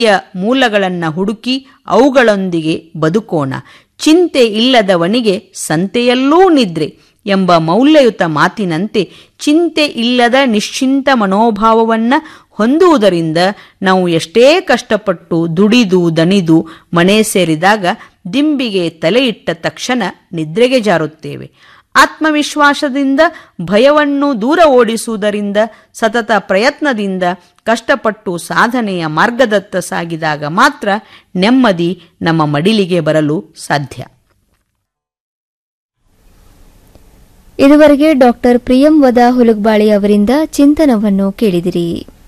ಮೂಲಗಳನ್ನು ಹುಡುಕಿ ಅವುಗಳೊಂದಿಗೆ ಬದುಕೋಣ ಚಿಂತೆ ಇಲ್ಲದವನಿಗೆ ಸಂತೆಯಲ್ಲೂ ನಿದ್ರೆ ಎಂಬ ಮೌಲ್ಯಯುತ ಮಾತಿನಂತೆ ಚಿಂತೆ ಇಲ್ಲದ ನಿಶ್ಚಿಂತ ಮನೋಭಾವವನ್ನು ಹೊಂದುವುದರಿಂದ ನಾವು ಎಷ್ಟೇ ಕಷ್ಟಪಟ್ಟು ದುಡಿದು ದಣಿದು ಮನೆ ಸೇರಿದಾಗ ದಿಂಬಿಗೆ ತಲೆಯಿಟ್ಟ ತಕ್ಷಣ ನಿದ್ರೆಗೆ ಜಾರುತ್ತೇವೆ ಆತ್ಮವಿಶ್ವಾಸದಿಂದ ಭಯವನ್ನು ದೂರ ಓಡಿಸುವುದರಿಂದ ಸತತ ಪ್ರಯತ್ನದಿಂದ ಕಷ್ಟಪಟ್ಟು ಸಾಧನೆಯ ಮಾರ್ಗದತ್ತ ಸಾಗಿದಾಗ ಮಾತ್ರ ನೆಮ್ಮದಿ ನಮ್ಮ ಮಡಿಲಿಗೆ ಬರಲು ಸಾಧ್ಯ ಇದುವರೆಗೆ ಡಾಕ್ಟರ್ ಪ್ರಿಯಂವದ ಹುಲುಗ್ಬಾಳಿ ಅವರಿಂದ ಚಿಂತನವನ್ನು ಕೇಳಿದಿರಿ